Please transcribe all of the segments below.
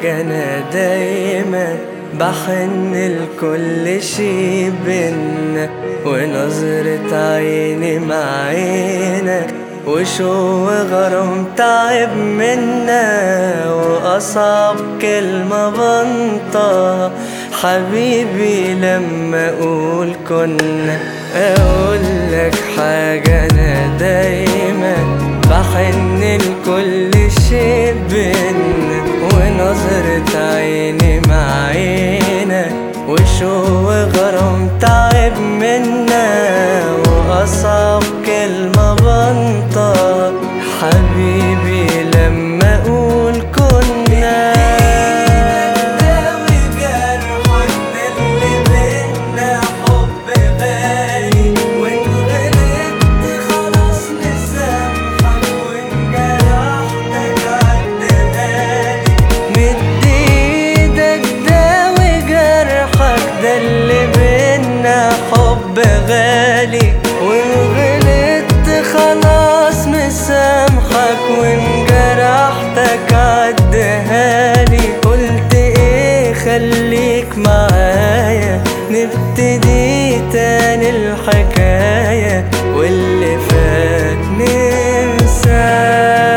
حاجة أنا دايما بحن لكل شي بينا ونظرة عيني مع عينك وشو غرام تعب منا وأصعب كلمة بنطقها حبيبي لما أقول كنا أقول لك حاجة أنا دايما بحن لكل شي بينا ونظرة عيني مع عينك وشو غرام تعب منا وأصعب كلمة بنطق حبيبي لما أقول كنا مد ايدك داوي جرحك ده اللي بينا حب غالي وان غلطت خلاص مسامحك وان جرحتك عدهالي قلت ايه خليك معايا نبتدي تاني الحكاية واللي فات ننساه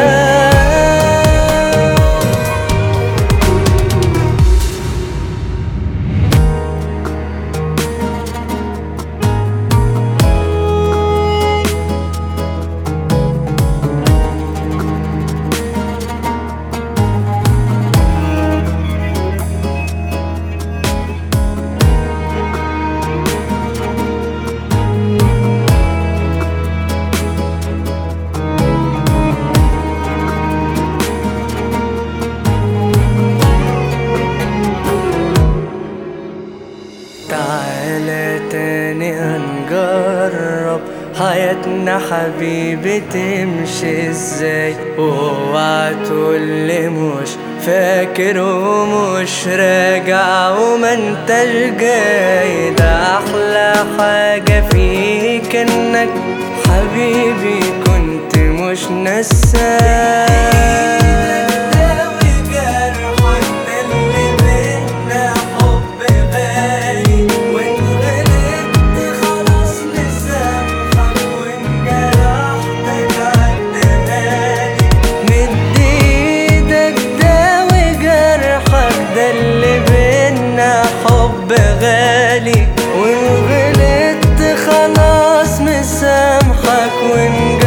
تعالى تاني هنجرب حياتنا حبيبي تمشي ازاي واوعى تقولي مش فاكر ومش راجع وما انتش جاي ده احلى حاجة فيك انك حبيبي كنت مش نساك مد ايدك داوي جرحك ده اللي بينا حب غالي وان غلطت خلاص مسامحك وان